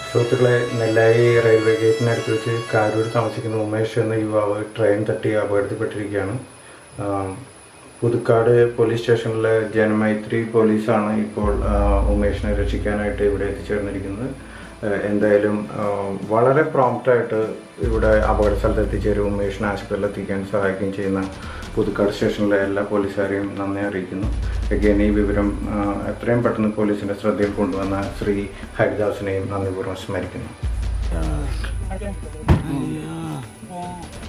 സുഹൃത്തുക്കളെ നെല്ലായി റെയിൽവേ ഗേറ്റിനടുത്ത് വെച്ച് കാരൂർ താമസിക്കുന്ന ഉമേഷ് എന്ന യുവാവ് ട്രെയിൻ തട്ടി അപകടത്തിൽപ്പെട്ടിരിക്കുകയാണ് ആ, പുതുക്കാട് പോലീസ് സ്റ്റേഷനിലെ ജനമൈത്രി പോലീസാണ് ഇപ്പോൾ ആ, ഉമേഷിനെ രക്ഷിക്കാനായിട്ട് ഇവിടെ എത്തിച്ചേർന്നിരിക്കുന്നത് ആ, എന്തായാലും ആ, വളരെ പ്രോംപ്റ്റായിട്ട് ഇവിടെ അപകട സ്ഥലത്ത് എത്തിച്ചേരും ഉമേഷിനെ ആശുപത്രിയിൽ എത്തിക്കാൻ സഹായിക്കുകയും ചെയ്യുന്ന പുതുക്കാട് സ്റ്റേഷനിലെ എല്ലാ പോലീസുകാരെയും നന്ദി അറിയിക്കുന്നു again ഈ വിവരം ആ, എത്രയും പെട്ടെന്ന് പോലീസിന്റെ ശ്രദ്ധയിൽ കൊണ്ടുവന്ന ശ്രീ ഹരിദാസിനെയും നന്ദിപൂർവ്വം സ്മരിക്കുന്നു അയ്യോ